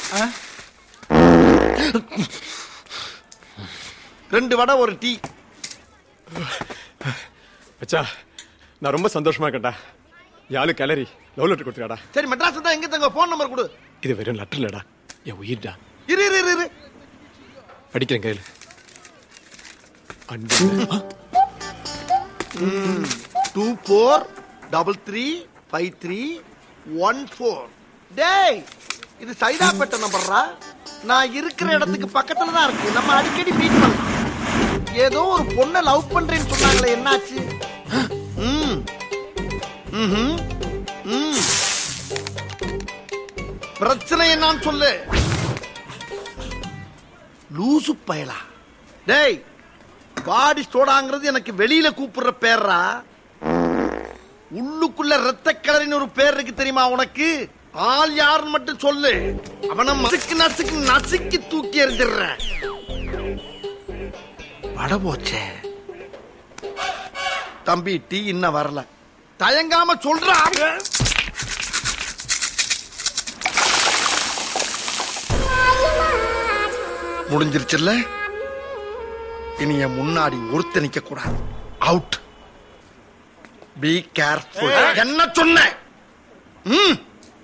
ரெண்டு வடை ஒரு டீ அச்சா நான் ரொம்ப சந்தோஷமா இருக்கேன்டா யாழு கிளறி லவ் லெட்டர் கொடுத்துருக்காடா சரி மெட்ராஸ் தான் எங்க தங்க போன் நம்பர் கொடு இது வெறும் லெட்டர் இல்லடா என் உயிர்டா இரு இரு இரு, இரு படிக்கிறேன் கையில் அன்பு two four double three five three one four டேய் இது சைதாப்பேட்டை நம்பர்ரா நான் இருக்கிற இடத்துக்கு பக்கத்துல தான் இருக்கு நம்ம அடிக்கடி மீட் பண்ணலாம் ஏதோ ஒரு பொண்ணை லவ் பண்றேன்னு சொன்னாங்களே என்னாச்சு ம் ம்ஹும். ம் பிரச்சனை என்னன்னு சொல்லு லூசு பயலா டேய் பாடி சோடாங்கிறது எனக்கு வெளியில கூப்பிடுற பேர்ரா உள்ளுக்குள்ள ரத்த கலரின்னு ஒரு பேர் இருக்கு தெரியுமா உனக்கு ஆள் யாருன்னு மட்டும் சொல்லு அவனை மசுக்கு நசுக்கு நசுக்கி தூக்கி எறிஞ்சிடுறேன் வட போச்சே தம்பி டீ இன்னும் வரல தயங்காம சொல்றா முடிஞ்சிருச்சுல்ல இனி என் முன்னாடி ஒருத்த நிக்க கூடாது அவுட் பி கேர்ஃபுல் என்ன சொன்ன ம்